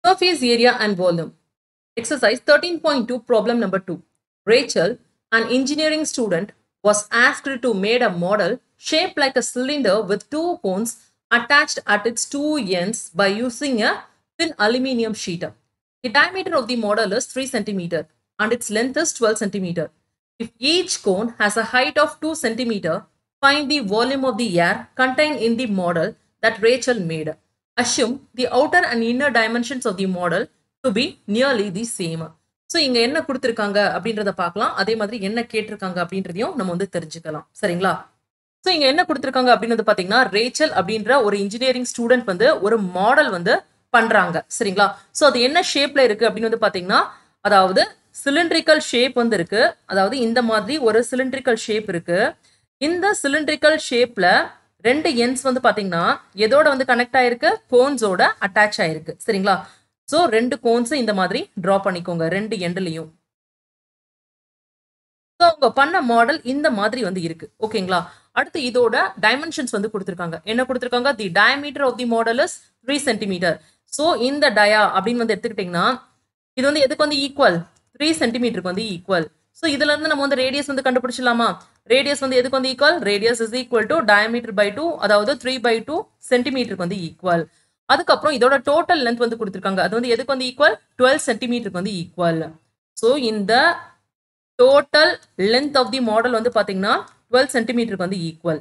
Surface area and volume. Exercise 13.2 problem number 2. Rachel, an engineering student, was asked to make a model shaped like a cylinder with two cones attached at its two ends by using a thin aluminium sheet. The diameter of the model is 3 cm and its length is 12 cm. If each cone has a height of 2 cm, find the volume of the air contained in the model that Rachel made. Assume the outer and inner dimensions of the model to be nearly the same. So இங்க என்ன கொடுத்துருக்காங்க அப்படின்றத பார்க்கலாம் அதே மாதிரி என்ன கேட்டிருக்காங்க அப்படின்றதையும் நம்ம வந்து தெரிஞ்சுக்கலாம் சரிங்களா ஸோ இங்க என்ன கொடுத்துருக்காங்க அப்படின்றது பாத்தீங்கன்னா ரேச்சல் அப்படின்ற ஒரு இன்ஜினியரிங் ஸ்டூடெண்ட் வந்து ஒரு மாடல் வந்து பண்றாங்க சரிங்களா ஸோ அது என்ன ஷேப்ல இருக்கு அப்படின்னு வந்து பாத்தீங்கன்னா அதாவது சிலிண்ட்ரிக்கல் ஷேப் வந்து இருக்கு அதாவது இந்த மாதிரி ஒரு சிலிண்ட்ரிக்கல் ஷேப் இருக்கு இந்த சிலிண்ட்ரிக்கல் ஷேப்ல ரெண்டு எண்ட்ஸ் வந்து பாத்தீங்கன்னா எதோட வந்து கனெக்ட் ஆயிருக்கு கோன்ஸோட அட்டாச் ஆயிருக்கு சரிங்களா ஸோ ரெண்டு கோன்ஸ் இந்த மாதிரி டிரா பண்ணிக்கோங்க ரெண்டு எண்ட்லையும் ஸோ அவங்க பண்ண மாடல் இந்த மாதிரி வந்து இருக்கு ஓகேங்களா அடுத்து இதோட டைமென்ஷன்ஸ் வந்து கொடுத்துருக்காங்க என்ன கொடுத்துருக்காங்க the diameter of the model is three centimetre so இந்த டயா அப்படின்னு வந்து எடுத்துக்கிட்டிங்கன்னா இது வந்து எதுக்கு வந்து ஈக்குவல் த்ரீ சென்டிமீட்டருக்கு வந்து ஈக்குவல் ஸோ இதுல இருந்து நம்ம வந்து ரேடியஸ் வந்து கண்டுபிடிச்சிடலாமா ரேடியஸ் வந்து எதுக்கு வந்து equal radius is equal to diameter by two அதாவது த்ரீ பை டூ சென்டிமீட்டருக்கு வந்து ஈக்குவல் அதுக்கப்புறம் இதோட டோட்டல் லென்த் வந்து கொடுத்துருக்காங்க அது வந்து எதுக்கு வந்து ஈக்குவல் டுவெல் சென்டிமீட்டருக்கு வந்து ஈக்குவல் ஸோ இந்த total length of the model வந்து பார்த்தீங்கன்னா டுவெல் சென்டிமீட்டருக்கு வந்து ஈக்குவல்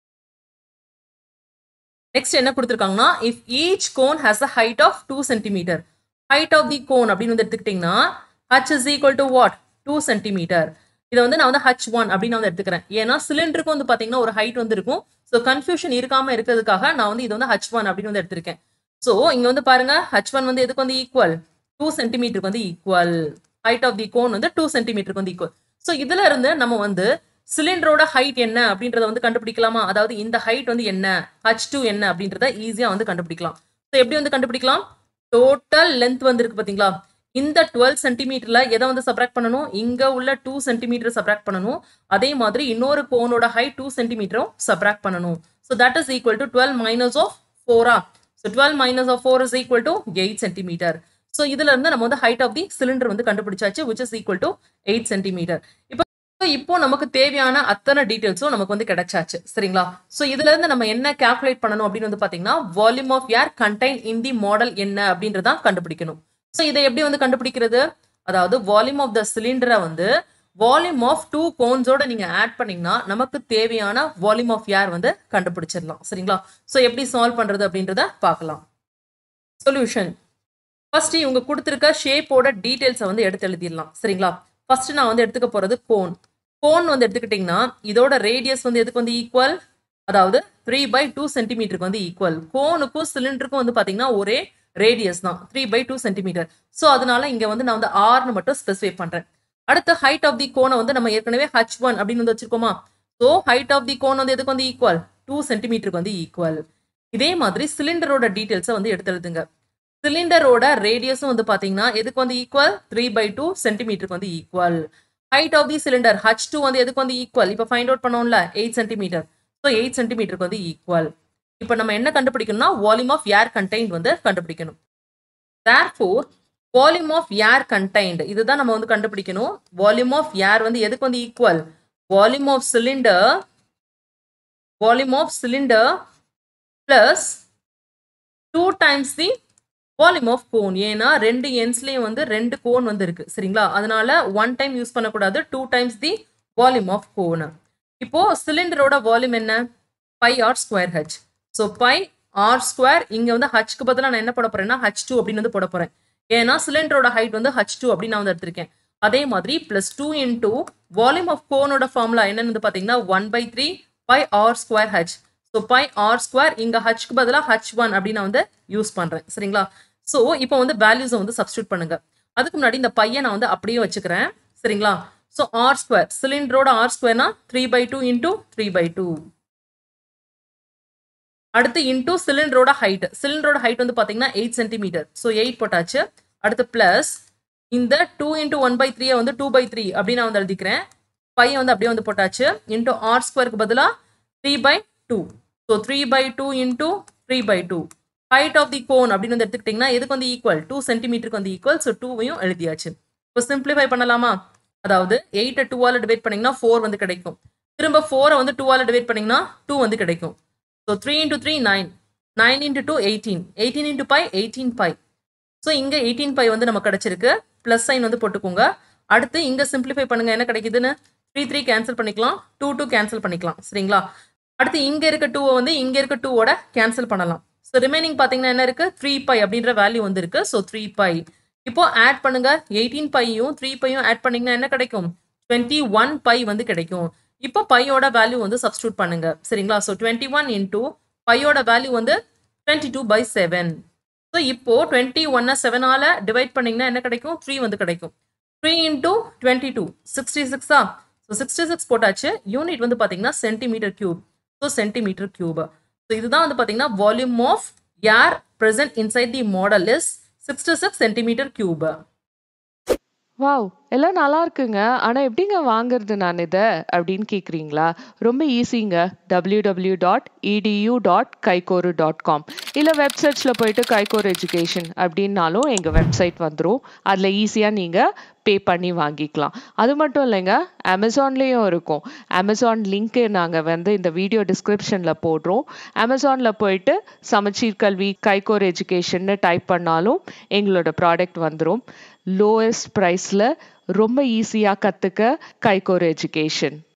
நெக்ஸ்ட் என்ன கொடுத்துருக்காங்கன்னா if each cone has a height of two centimetre height of the cone அப்படின்னு வந்து எடுத்துக்கிட்டிங்கன்னா h is equal to what two centimetre இதை வந்து நான் வந்து ஹச் ஒன் அப்படின்னு வந்து எடுத்துக்கிறேன் ஏன்னா சிலிண்டருக்கு வந்து பார்த்தீங்கன்னா ஒரு ஹைட் வந்து இருக்கும் ஸோ கன்ஃபியூஷன் இருக்காம இருக்கிறதுக்காக நான் வந்து இது வந்து ஹச் ஒன் அப்படின்னு வந்து எடுத்திருக்கேன் ஸோ இங்க வந்து பாருங்க ஹச் ஒன் வந்து எதுக்கு வந்து ஈக்குவல் டூ சென்டிமீட்டருக்கு வந்து equal height of the cone வந்து டூ சென்டிமீட்டருக்கு வந்து ஈக்குவல் ஸோ இதுல இருந்து நம்ம வந்து சிலிண்டரோட ஹைட் என்ன அப்படின்றத வந்து கண்டுபிடிக்கலாமா அதாவது இந்த ஹைட் வந்து என்ன ஹச் டூ என்ன அப்படின்றத ஈஸியா வந்து கண்டுபிடிக்கலாம் ஸோ எப்படி வந்து கண்டுபிடிக்கலாம் டோட்டல் லென்த் வந்து இருக்கு பாத்தீங்களா இந்த டுவெல் சென்டிமீட்டர்ல எதை வந்து சப்ராக்ட் பண்ணணும் இங்க உள்ள டூ சென்டிமீட்டர் சப்ராக்ட் பண்ணணும் அதே மாதிரி இன்னொரு கோனோட ஹைட் டூ சென்டிமீட்டரும் சப்ராக்ட் பண்ணணும் so that is equal to twelve minus of ஃபோரா so twelve minus of four is equal to eight centimetre so இதுல இருந்து நம்ம வந்து ஹைட் ஆஃப் தி சிலிண்டர் வந்து கண்டுபிடிச்சாச்சு which is equal to eight centimetre இப்போ இப்போ நமக்கு தேவையான அத்தனை டீடைல்ஸும் நமக்கு வந்து கிடைச்சாச்சு சரிங்களா ஸோ இதுல இருந்து நம்ம என்ன கால்குலேட் பண்ணணும் அப்படின்னு வந்து பாத்தீங்கன்னா volume of air contain in the model என்ன அப்படின்றதான் கண்டுபிடிக்கணும் ஸோ இதை எப்படி வந்து கண்டுபிடிக்கிறது அதாவது வால்யூம் ஆஃப் த சிலிண்டரை வந்து வால்யூம் ஆஃப் டூ கோன்ஸோட நீங்க ஆட் பண்ணீங்கன்னா நமக்கு தேவையான வால்யூம் ஆஃப் ஏர் வந்து கண்டுபிடிச்சிடலாம் சரிங்களா ஸோ எப்படி சால்வ் பண்றது அப்படின்றத பார்க்கலாம் சொல்யூஷன் ஃபர்ஸ்ட் இவங்க கொடுத்துருக்க ஷேப்போட டீடைல்ஸை வந்து எடுத்து எழுதிடலாம் சரிங்களா ஃபர்ஸ்ட் நான் வந்து எடுத்துக்க போறது கோன் கோன் வந்து எடுத்துக்கிட்டிங்கன்னா இதோட ரேடியஸ் வந்து எதுக்கு வந்து ஈக்குவல் அதாவது த்ரீ பை டூ சென்டிமீட்டருக்கு வந்து ஈக்குவல் கோனுக்கும் சிலிண்டருக்கும் வந்து பாத்தீங்கன்னா ஒரே ரேடியஸ் தான் three by two centimetre so அதனால இங்க வந்து நான் வந்து ஆர்னு மட்டும் ஸ்பெசிஃபை பண்றேன் அடுத்து ஹைட் ஆஃப் தி கோனை வந்து நம்ம ஏற்கனவே ஹச் ஒன் அப்படின்னு வந்து வச்சிருக்கோமா so height of the cone வந்து எதுக்கு வந்து ஈக்குவல் டூ சென்டிமீட்டருக்கு வந்து ஈக்குவல் இதே மாதிரி சிலிண்டரோட டீட்டெயில்ஸை வந்து எடுத்து எழுதுங்க சிலிண்டரோட ரேடியஸும் வந்து பாத்தீங்கன்னா எதுக்கு வந்து ஈக்குவல் த்ரீ பை டூ சென்டிமீட்டருக்கு வந்து equal height of the cylinder h two வந்து எதுக்கு வந்து ஈக்குவல் இப்போ ஃபைண்ட் அவுட் பண்ணோம்ல எயிட் சென்டிமீட்டர் ஸோ எயிட் சென்டிமீட்டருக்கு வந்து ஈக்குவல் இப்போ நம்ம என்ன கண்டுபிடிக்கணும்னா வால்யூம் ஆஃப் ஏர் கண்டெய்ன்ட் வந்து கண்டுபிடிக்கணும் therefore volume of air contained இதுதான் நம்ம வந்து கண்டுபிடிக்கணும் வால்யூம் ஆஃப் ஏர் வந்து எதுக்கு வந்து equal volume of cylinder volume of cylinder plus two times the volume of cone ஏன்னா ரெண்டு எண்ட்ஸ்லயும் வந்து ரெண்டு கோன் வந்து இருக்கு சரிங்களா அதனால ஒன் டைம் யூஸ் பண்ணக்கூடாது two times the volume of cone இப்போ சிலிண்டரோட வால்யூம் என்ன pi r square h so pi r square இங்க வந்து ஹச்க்கு பதிலாக நான் என்ன போட போறேன்னா ஹச் டூ அப்படின்னு வந்து போட போறேன் ஏன்னா சிலிண்டரோட ஹைட் வந்து ஹச் டூ அப்படின்னு நான் வந்து எடுத்திருக்கேன் அதே மாதிரி plus two into volume of கோனோட ஃபார்முலா என்னன்னு வந்து பாத்தீங்கன்னா one by three pi r square h so pi r square இங்க ஹச்க்கு பதிலாக ஹச் ஒன் அப்படின்னு நான் வந்து யூஸ் பண்றேன் சரிங்களா ஸோ இப்போ வந்து வேல்யூஸை வந்து சப்ஸ்டியூட் பண்ணுங்க அதுக்கு முன்னாடி இந்த பையன் நான் வந்து அப்படியே வச்சுக்கிறேன் சரிங்களா ஸோ ஆர் ஸ்கொயர் சிலிண்டரோட ஆர் ஸ்கொயர்னா three by two into three by two அடுத்து இன்டூ சிலிண்டரோட ஹைட் சிலிண்டரோட ஹைட் வந்து பார்த்தீங்கன்னா எயிட் சென்டிமீட்டர் ஸோ எயிட் போட்டாச்சு அடுத்து பிளஸ் இந்த டூ இன்டூ ஒன் பை த்ரீயை வந்து டூ பை த்ரீ அப்படின்னு நான் வந்து எழுதிக்கிறேன் பையன் வந்து அப்படியே வந்து போட்டாச்சு இன்டூ ஆர் ஸ்கொயருக்கு பதிலாக three by two so three by two into three by two height of the cone அப்படின்னு வந்து எடுத்துக்கிட்டிங்கன்னா எதுக்கு வந்து ஈக்குவல் டூ சென்டிமீட்டருக்கு வந்து ஈக்குவல் ஸோ டூவையும் எழுதியாச்சு இப்போ சிம்பிளிஃபை பண்ணலாமா அதாவது எயிட்டை டூவால் டிவைட் பண்ணிங்கன்னா ஃபோர் வந்து கிடைக்கும் திரும்ப ஃபோரை வந்து டூவால் டிவைட் பண்ணிங்கன்னா டூ வந்து கிடைக்கும் so three into three nine nine into two eighteen eighteen into pi eighteen pi so இங்கே எயிட்டீன் பை வந்து நமக்கு கிடைச்சிருக்கு ப்ளஸ் சைன் வந்து போட்டுக்கோங்க அடுத்து இங்கே சிம்பிளிஃபை பண்ணுங்க என்ன கிடைக்குதுன்னு த்ரீ த்ரீ கேன்சல் பண்ணிக்கலாம் டூ டூ கேன்சல் பண்ணிக்கலாம் சரிங்களா அடுத்து இங்கே இருக்க டூவை வந்து இங்கே இருக்க டூவோட கேன்சல் பண்ணலாம் ஸோ ரிமைனிங் பார்த்தீங்கன்னா என்ன இருக்கு த்ரீ பை அப்படின்ற வேல்யூ வந்து இருக்கு ஸோ த்ரீ பை இப்போ ஆட் பண்ணுங்க எயிட்டீன் பையும் த்ரீ பையும் ஆட் பண்ணீங்கன்னா என்ன கிடைக்கும் டுவெண்ட்டி ஒன் பை வந்து கிடைக்கும் இப்போ பையோட வேல்யூ வந்து சப்ஸ்டியூட் பண்ணுங்க சரிங்களா ஸோ டுவெண்ட்டி ஒன் இன்டூ பையோட வேல்யூ வந்து twenty two by seven so இப்போ டுவெண்ட்டி ஒன்னை செவனால டிவைட் பண்ணீங்கன்னா என்ன கிடைக்கும் த்ரீ வந்து கிடைக்கும் three into twenty two sixty சிக்ஸா ஸோ சிக்ஸ்டி சிக்ஸ் போட்டாச்சு யூனிட் வந்து பார்த்தீங்கன்னா centimetre cube so centimetre cube so இதுதான் வந்து பார்த்தீங்கன்னா volume of air present inside the model is 66 centimeter cube. Wow எல்லாம் நல்லா இருக்குங்க ஆனா எப்படிங்க வாங்குறது நான் இதை அப்படின்னு கேக்குறீங்களா ரொம்ப ஈஸிங்க W W dot edu dot கைகோரு டாட் காம் இல்லை வெப்சைட்ஸில் போயிட்டு கைகோர் எஜுகேஷன் அப்படின்னாலும் எங்கள் வெப்சைட் வந்துடும் அதில் ஈஸியாக நீங்கள் பே பண்ணி வாங்கிக்கலாம் அது மட்டும் இல்லைங்க அமேசான்லேயும் இருக்கும் அமேசான் லிங்க்கு நாங்கள் வந்து இந்த வீடியோ டிஸ்கிரிப்ஷனில் போடுறோம் அமேசானில் போயிட்டு சமச்சீர் கல்வி கைகோர் எஜுகேஷன்னு டைப் பண்ணாலும் எங்களோட ப்ராடக்ட் வந்துடும் லோவஸ்ட் ப்ரைஸில் ரொம்ப ஈஸியாக கற்றுக்க கைகோர் எஜுகேஷன்